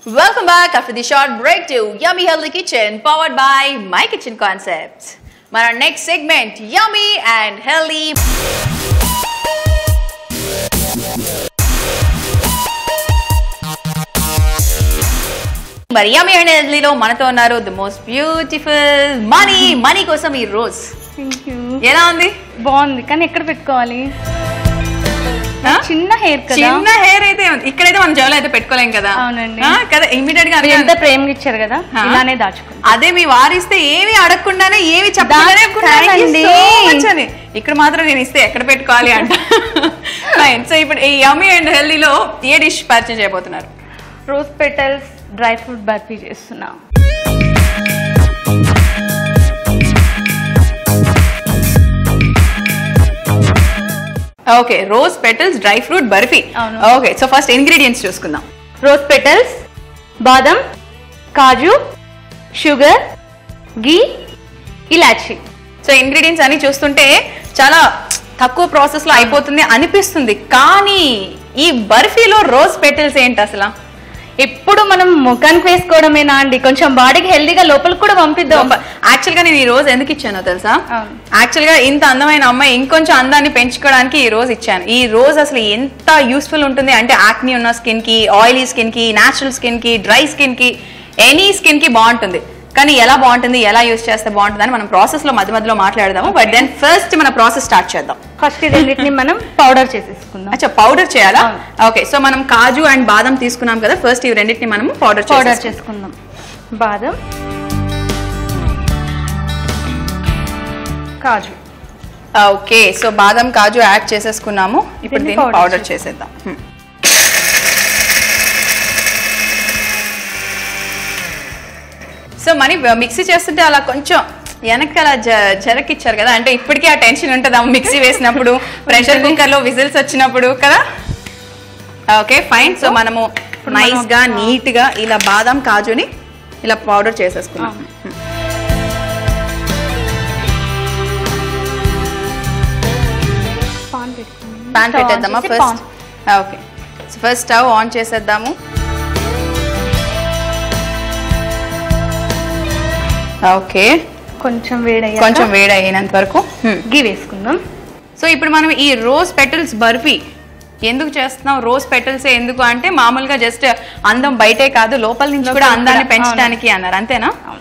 Welcome back after the short break to Yummy Healthy Kitchen, powered by My Kitchen Concepts. మన next segment yummy and healthy మరి yummy and హెల్దీలో మనతో ఉన్నారు the most beautiful Mani Mani కోసం ఈ rose thank you ఎలా ఉంది బాగుంది కానీ ఎక్కడ పెట్టుకోవాలి ఆ? చిన్న హెయిర్ కదా చిన్న హెయిర్ అయితే ఉంది. ఇక్కడైతే మనం జవలు అయితే పెట్టుకోలేం కదా అవునండి. ఆ, కదా ఇమీడియట్ గా మీరు అడగాలి. ఎంత ప్రేమగా ఇచ్చారు కదా ఆ? ఇలానే దాచుకుంటాం అదే మీ వారిస్తే ఏమి అడగకుండానే ఏమి చెప్పకుండానే దాచుకున్నానండి. "Thank you so much" అని ఇక్కడ మాత్రం నేను ఇస్తే ఎక్కడ పెట్టుకోవాలి అంట Fine. సో ఇప్పుడు ఈ యమ్మీ అండ్ హెల్దీలో ఏ డిష్ పర్చేజ్ చేయబోతున్నారు rose petals dry fruit barfi చేస్తున్నా okay rose petals dry fruit barfi అవును. ఓకే సో ఫస్ట్ ఇంగ్రీడియంట్స్ చూసుకుందాం రోజ్ పెటల్స్ బాదం కాజు షుగర్ గీ ఇలాచి సో ఇంగ్రీడియంట్స్ అన్ని చూస్తుంటే చాలా తక్కువ ప్రాసెస్ లో అయిపోతుంది అనిపిస్తుంది కానీ ఈ బర్ఫీలో రోజ్ పెటల్స్ ఏంటి అసలు ఎప్పుడు మనం ముఖానికి వేసుకోవడమేనా అండి కొంచెం బాడీకి హెల్దీగా లోపలికి కూడా పంపిద్దాం యాక్చువల్ గా నేను ఈ రోజు ఎందుకు ఇచ్చానో తెలుసా అవును. యాక్చువల్ గా ఇంత అందమైన అమ్మాయి ఇంకొంచెం అందాన్ని పెంచుకోవడానికి ఈ రోజు ఇచ్చాను ఈ రోజు అసలు ఎంత యూస్ఫుల్ ఉంటుంది అంటే యాక్ని ఉన్న స్కిన్ కి ఆయిలీ స్కిన్ కి నేచురల్ స్కిన్ కి డ్రై స్కిన్ కి ఎనీ స్కిన్ కి బాగుంటుంది కానీ ఎలా బాగుంటుంది ఎలా యూస్ చేస్తే బాగుంటుంది అని మనం ప్రాసెస్ లో మధ్య మధ్యలో మాట్లాడదాము బట్ దెన్ ఫస్ట్ మన ప్రాసెస్ స్టార్ట్ చేద్దాం ఫస్ట్ ఈ రెండింటిని మనం పౌడర్ చేసేసుకుందాం అచ్చా పౌడర్ చేయాలా అవును. ఓకే సో మనం కాజు అండ్ బాదం తీసుకున్నాం కదా ఫస్ట్ ఇవి రెండింటిని మనం పౌడర్ పౌడర్ పౌడర్ చేసుకుందాం బాదం కాజు ఓకే సో బాదం కాజు యాడ్ చేసేసుకున్నాము ఇప్పుడు దీన్ని దీన్ని powder పౌడర్ చేసేద్దాం హ్మ్. సో మనీ మిక్సీ చేస్తుంటే అలా కొంచెం వెనకాల జ- జరకిచ్చారు కదా అంటే ఇప్పటికీ ఆ టెన్షన్ ఉంటుంది మిక్సీ వేసినప్పుడు ప్రెషర్ కుక్కర్ లో విజిల్స్ వచ్చినప్పుడు కదా ఓకే ఫైన్ సో మనము ఇప్పుడు మనం- నైస్ గా నీట్ గా ఇలా బాదం కాజుని ఇలా పౌడర్ చేసేసుకున్నాం పాన్ పెట్టుకుందాం. పాన్ స్టవ్ ఆన్ పెట్టేద్దామా చేసి first pan. Okay so first stove on చేసేద్దాము ఓకే కొంచెం వేడయ్యాక కొంచెం వేడి అయినంత వరకు గీ వేసుకుందాం సో ఇప్పుడు మనం ఈ రోజ్ పెటల్స్ బర్ఫీ ఎందుకు చేస్తున్నాం రోజ్ పెటల్స్ ఎందుకు అంటే మామూలుగా జస్ట్ అందం బయటే కాదు లోపల నుంచి కూడా లోపల అందాన్ని కూడా, పెంచడానికి అన్నారు అంతేనా అవును.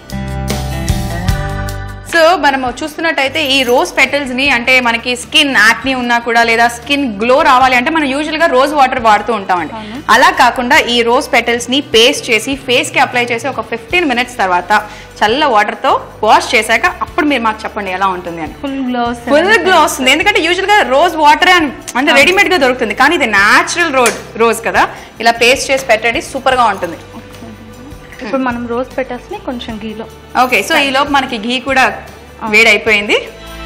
సో మనము చూస్తున్నట్టయితే ఈ రోజ్ పెటల్స్ ని అంటే మనకి స్కిన్ యాక్ని ఉన్నా కూడా లేదా స్కిన్ గ్లో రావాలి అంటే మనం యూజువల్ గా రోజ్ వాటర్ వాడుతూ ఉంటామండి అలా కాకుండా ఈ రోజ్ పెటల్స్ ని పేస్ట్ చేసి ఫేస్ కి అప్లై చేసి ఒక ఫిఫ్టీన్ మినిట్స్ తర్వాత చల్ల వాటర్ తో వాష్ చేశాక అప్పుడు మీరు మాకు చెప్పండి ఎలా ఉంటుంది అని ఫుల్ గ్లోస్ ఫుల్ గ్లో వస్తుంది ఎందుకంటే యూజువల్ గా రోజ్ వాటర్ అని అంటే రెడీమేడ్ గా దొరుకుతుంది కానీ ఇది న్యాచురల్ రోడ్ రోజ్ కదా ఇలా పేస్ట్ చేసి పెట్టండి సూపర్ గా ఉంటుంది ఇప్పుడు మనం రోజ్ పెటల్స్ ని కొంచెం గీలో ఓకే సో ఈ లోపు మనకి ఘీ కూడా వేడైపోయింది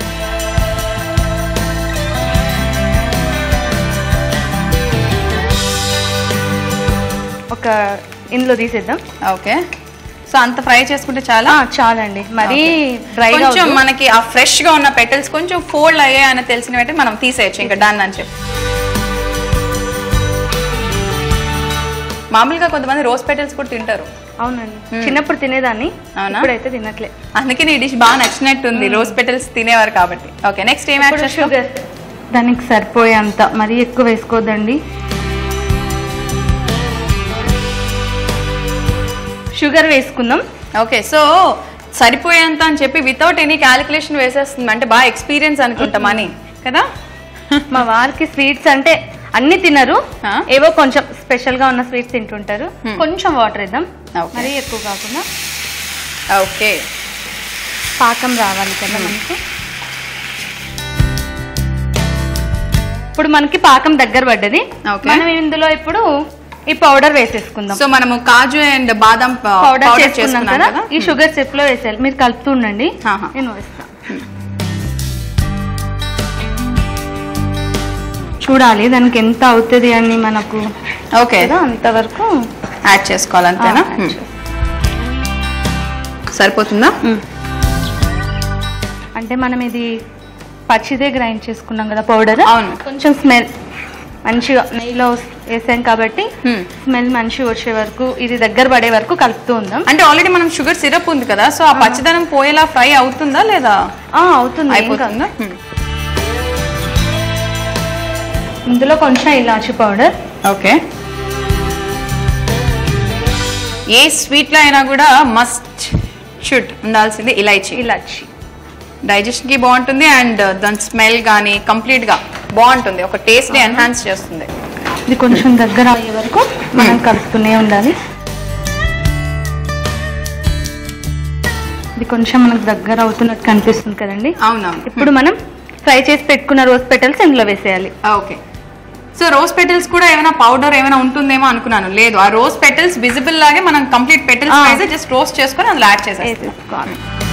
ఒక ఇందులో తీసేద్దాం ఓకే సో అంత ఫ్రై చేసుకుంటే చాలా ఆ, చాలండి మరీ డ్రైగా కొంచెం మనకి ఆ ఫ్రెష్ గా ఉన్న పెటల్స్ కొంచెం ఫోల్డ్ అయ్యాయి అని తెలిసిన వెంటనే మనం తీసేయచ్చు ఇంకా డన్ అని చెప్పి మామూలుగా కొంతమంది రోజ్ పెటల్స్ కూడా తింటారు అవునండి చిన్నప్పుడు తినేదాన్ని అవునా? ఇప్పుడైతే తినట్లే అందుకే నీ డిష్ బాగా నచ్చినట్టుంది రోజ్ పెటల్స్ తినేవారు కాబట్టి ఓకే నెక్స్ట్ ఏం యాడ్ ఇప్పుడు చేస్తాం షుగర్ దానికి సరిపోయేంత మరీ ఎక్కువ వేసుకోవద్దండి షుగర్ వేసుకుందాం ఓకే సో సరిపోయేంత అని చెప్పి వితౌట్ ఎనీ క్యాలిక్యులేషన్ వేసేస్తుంది అంటే బాగా ఎక్స్పీరియన్స్ అనుకుంటాం అని కదా మా వారికి స్వీట్స్ అంటే అన్ని తినరు ఆ? ఏవో కొంచెం స్పెషల్ గా ఉన్న స్వీట్స్ తింటుంటారు Hmm. కొంచెం వాటర్ ఇద్దాం Okay. మరీ ఎక్కువ కాకుండా ఓకే పాకం రావాలి కదా మనకు ఇప్పుడు మనకి పాకం దగ్గర పడ్డది Okay. మనం ఇందులో ఇప్పుడు ఈ పౌడర్ వేసేసుకుందాం సో మనము కాజు అండ్ బాదం పౌడర్ పౌడర్ చేసుకున్నాం చేసుకున్నాం కదా కదా ఈ షుగర్ సిప్ లో వేసేయాలి మీరు కలుపుతూ ఉండండి ఆహా. నేను వేస్తా చూడాలి దానికి ఎంత అవుతుంది అని మనకు ఓకే కదా అంతవరకు యాడ్ చేసుకోవాలి అంతేనా ఆ, Hmm. సరిపోతుందా ఉమ్. అంటే మనం ఇది పచ్చిదే గ్రైండ్ చేసుకున్నాం కదా పౌడర్ అవును. కొంచెం స్మెల్ మంచిగా నెయ్యిలో వేసాం కాబట్టి Hmm. స్మెల్ మంచిగా వచ్చే వరకు ఇది దగ్గర పడే వరకు కలుపుతూ ఉందాం అంటే ఆల్రెడీ మనం షుగర్ సిరప్ ఉంది కదా సో ఆ పచ్చదనం పోయేలా ఫ్రై అవుతుందా లేదా ఆ, అవుతుంది ఏం కాదు. అయిపోతుందా హ్మ్. ఇందులో కొంచెం ఇలాచి పౌడర్ ఓకే ఏ స్వీట్ లో అయినా కూడా మస్ట్ షుడ్ ఉండాల్సింది ఇలాచి ఇలాచి డైజెషన్ కి బాగుంటుంది అండ్ దాని స్మెల్ కానీ కంప్లీట్ గా బాగుంటుంది ఒక టేస్ట్ ని ఎన్హాన్స్ చేస్తుంది ఇది కొంచెం దగ్గర అయ్యే వరకు మనం కలుపుతూనే ఉండాలి ఇది కొంచెం మనకు దగ్గర అవుతున్నట్టు కనిపిస్తుంది కదండి అవునా ఇప్పుడు మనం ఫ్రై చేసి పెట్టుకున్న రోజ్ పెటల్స్ ఇందులో వేసేయాలి ఓకే సో రోజ్ పెటల్స్ కూడా ఏమైనా పౌడర్ ఏమైనా ఉంటుందేమో అనుకున్నాను లేదు ఆ రోజ్ పెటల్స్ విజిబుల్ లాగే మనం కంప్లీట్ పెటల్స్ ఆ. వేసి జస్ట్ రోస్ట్ చేసుకొని అందులో యాడ్ చేసేస్తాం వేసేసుకోవాలి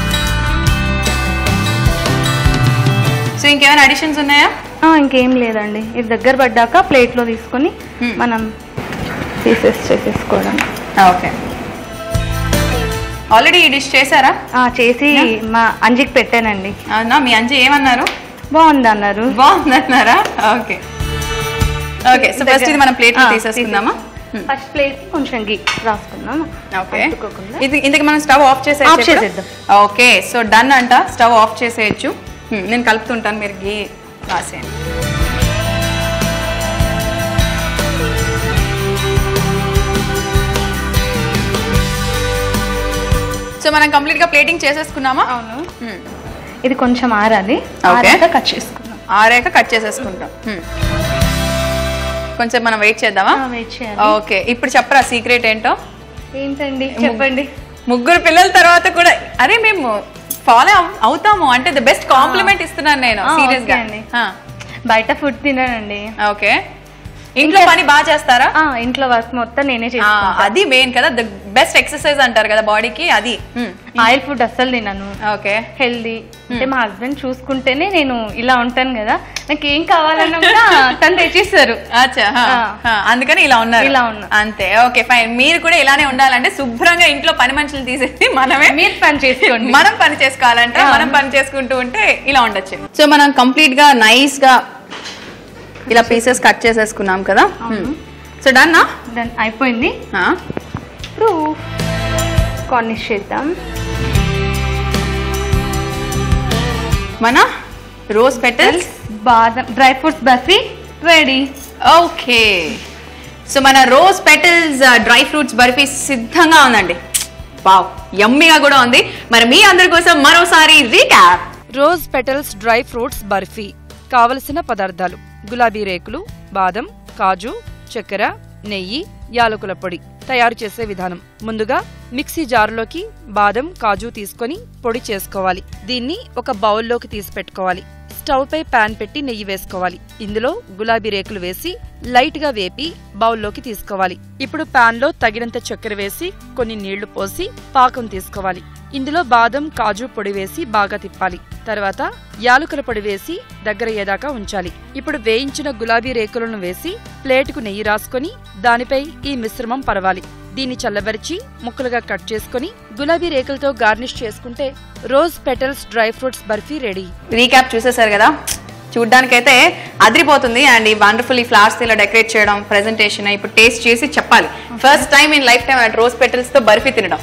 సో ఇంకేమైనా అడిషన్స్ ఉన్నాయా ఆ, ఇంకేం లేదండి ఇది దగ్గర పడ్డాక ప్లేట్లో తీసుకొని Hmm. మనం పీసెస్ చేసేసుకోవడం ఓకే ఆల్రెడీ ఈ డిష్ చేశారా ఆ, చేసి మా అంజికి పెట్టానండి అవునా మీ అంజి ఏమన్నారు బాగుంది అన్నారు బాగుందన్నారా ఓకే ఓకే సో ఫస్ట్ ఇది మనం ప్లేట్ లో ఆ, తీసేసుకుందామా ఫస్ట్ ప్లేట్ కొంచెం గీ రాసుకుందాం ఓకే అంటుకోకుండా. ఇది ఇంతకు మనం స్టవ్ ఆఫ్ ఆఫ్ చేసేయచ్చు చేసేద్దాం. ఓకే సో డన్ అంట స్టవ్ ఆఫ్ చేసేయచ్చు Hmm, నేను కలుపుతుంటాను మీరు గీ రాసేయండి సో మనం కంప్లీట్ గా ప్లేటింగ్ చేసేసుకున్నామా అవును Hmm. ఇది కొంచెం ఆరాలి Okay. ఆరాక కట్ చేసుకుందాం ఆరాక కట్ చేసేసుకుంటాం Hmm. కొంచెం మనం వెయిట్ చేద్దామా వెయిట్ చేయాలి ఓకే ఇప్పుడు చెప్పరా సీక్రెట్ ఏంటో ఏంటండి చెప్పండి ముగ్గురు పిల్లల తర్వాత కూడా అరే మేము ఫాలో అవుతాము అంటే ద బెస్ట్ కాంప్లిమెంట్ ఇస్తున్నాను నేను ఆ, సీరియస్ గా ఓకే అండి. బయట ఫుడ్ తిననండి ఓకే ఇంట్లో పని బాగా చేస్తారా ఆ, ఇంట్లో వర్క్ మొత్తం నేనే ఆ, చేసుకుంటా అది మెయిన్ కదా ద బెస్ట్ ఎక్సర్సైజ్ అంటారు కదా బాడీకి అది ఆయిల్ ఫుడ్ అస్సలు తినను ఓకే హెల్దీ అంటే మా హస్బెండ్ చూసుకుంటేనే నేను ఇలా ఉంటాను కదా నాకు ఏం కావాలన్నా కూడా తను తెచ్చిస్తారు అచ్చా హా, ఆ. హా, అందుకని ఇలా ఉన్నారు ఇలా ఉన్నా. అంతే ఓకే ఫైన్ మీరు కూడా ఇలానే ఉండాలంటే శుభ్రంగా ఇంట్లో పని మనుషులు తీసేసి మనమే మీరు పని చేసుకోండి మనం పని చేసుకోవాలంటే ఆ. మనం పని చేసుకుంటూ ఉంటే ఇలా ఉండొచ్చు సో మనం కంప్లీట్ గా నైస్ గా ఇలా పీసెస్ కట్ చేసేసుకున్నాం కదా అవును. సో డన్నా దెన్ అయిపోయింది ఇప్పుడు కార్నిష్ చేద్దాం మన రోజ్ పెటల్స్ బాదం dry fruits barfi ready okay so మన rose petals dry fruits barfi సిద్ధంగా ఉందండి వావ్ యమ్మీగా కూడా ఉంది మరి మీ అందరి కోసం మరోసారి recap rose petals dry fruits barfi కావలసిన పదార్థాలు గులాబీ రేకులు బాదం కాజు చక్కెర నెయ్యి యాలకుల పొడి తయారు చేసే విధానం ముందుగా మిక్సీ జారులోకి బాదం కాజు తీసుకొని పొడి చేసుకోవాలి దీన్ని ఒక బౌల్లోకి తీసి పెట్టుకోవాలి స్టవ్ పై పాన్ పెట్టి నెయ్యి వేసుకోవాలి ఇందులో గులాబీ రేకులు వేసి లైట్ గా వేపి బౌల్లోకి తీసుకోవాలి ఇప్పుడు పాన్ లో తగినంత చక్కెర వేసి కొన్ని నీళ్లు పోసి పాకం తీసుకోవాలి ఇందులో బాదం కాజు పొడి వేసి బాగా తిప్పాలి తర్వాత యాలుకల పొడి వేసి దగ్గర అయ్యేదాకా ఉంచాలి ఇప్పుడు వేయించిన గులాబీ రేకులను వేసి ప్లేటుకు నెయ్యి రాసుకొని దానిపై ఈ మిశ్రమం పరవాలి దీన్ని చల్లబరిచి ముక్కలుగా కట్ చేసుకొని గులాబీ రేకులతో గార్నిష్ చేసుకుంటే rose petals dry fruits barfi ready recap చూసేశారు కదా చూడ్డానికైతే అదిరిపోతుంది అండ్ ఈ వండర్ఫుల్ ఈ ఫ్లవర్స్ ఇలా డెకరేట్ చేయడం ప్రెజెంటేషన్ ఇప్పుడు టేస్ట్ చేసి చెప్పాలి first time in life time rose petals తో బర్ఫీ తినడం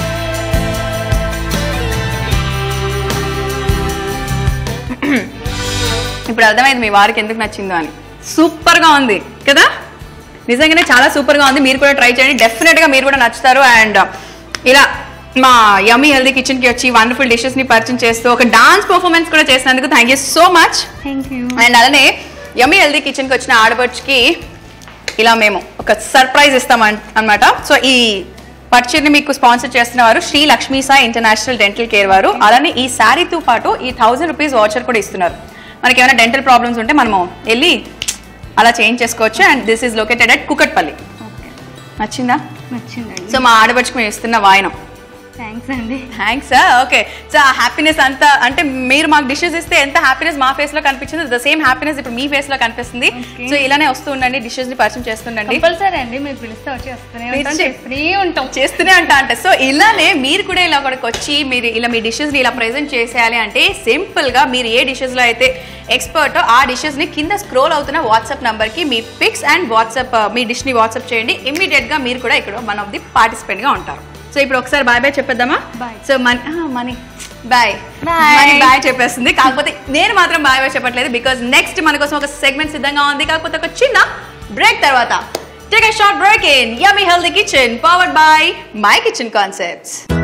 ఇప్పుడు అర్థమైంది మీ వారికి ఎందుకు నచ్చిందో అని సూపర్ గా ఉంది కదా నిజంగానే చాలా సూపర్ గా ఉంది మీరు కూడా ట్రై చేయండి డెఫినెట్ గా మీరు కూడా నచ్చుతారు అండ్ ఇలా మా యమ్మీ హెల్దీ కిచెన్ కి వచ్చి వండర్ఫుల్ డిషెస్ ని పరిచయం చేస్తూ ఒక డాన్స్ పర్ఫార్మెన్స్ కూడా చేసినందుకు thank you so much thank you and అలానే యమ్మీ హెల్దీ కిచెన్ కి వచ్చిన ఆడపడుచుకి ఇలా మేము ఒక సర్ప్రైజ్ ఇస్తాం అన్నమాట సో ఈ పర్చర్ని మీకు స్పాన్సర్ చేస్తున్న వారు Shri Lakshmi Sai international dental care వారు అలానే ఈ శారీతో పాటు ఈ థౌసండ్ రూపీస్ వాచర్ కూడా ఇస్తున్నారు మనకి ఏమైనా డెంటల్ ప్రాబ్లమ్స్ ఉంటే మనము వెళ్ళి అలా చేంజ్ చేసుకోవచ్చు and this is located at Kukatpally okay నచ్చిందా నచ్చిందండి సో మా ఆడపడుచుకు మేము ఇస్తున్న వాయనం థ్యాంక్స్ అండి థ్యాంక్స్ ఓకే సో ఆ హ్యాపీనెస్ అంతా అంటే మీరు మాకు డిషెస్ ఇస్తే ఎంత హ్యాపీనెస్ మా ఫేస్ లో కనిపించింది ద సేమ్ హ్యాపీనెస్ ఇప్పుడు మీ ఫేస్ లో కనిపిస్తుంది Okay. సో ఇలానే వస్తూ ఉండండి డిషెస్ ని పరిచయం చేస్తుండండి కంపల్సరీ అండి మీరు పిలిస్తే వచ్చి వస్తూనే మీరు ఉంటాం చెప్- చేస్తూనే ఉంటాం చేస్తూనే అంట అంటే సో ఇలానే మీరు కూడా ఇలా అక్కడికి వచ్చి మీరు ఇలా మీ డిషెస్ ని ఇలా ప్రెజెంట్ చేసేయాలి అంటే సింపుల్ గా మీరు ఏ డిషెస్ లో అయితే ఎక్స్పర్ట్ ఆ డిషెస్ ని కింద స్క్రోల్ అవుతున్న వాట్సాప్ నంబర్ కి మీ పిక్స్ అండ్ వాట్సాప్ మీ డిష్ ని వాట్సాప్ చేయండి ఇమ్మీడియట్ గా మీరు కూడా ఇక్కడ వన్ ఆఫ్ ది పార్టిసిపెంట్ గా ఉంటారు సో ఇప్పుడు ఒకసారి బాయ్ బాయ్ చెప్పేద్దామా Bye. So Mani Mani bye Bye. Mani bye చెప్పేస్తుంది కాకపోతే నేను మాత్రం బాయ్ బాయ్ చెప్పట్లేదు బికాస్ నెక్స్ట్ మన కోసం ఒక సెగ్మెంట్ సిద్ధంగా ఉంది కాకపోతే ఒక చిన్న బ్రేక్ తర్వాత take a short break in yummy healthy kitchen powered by my kitchen concepts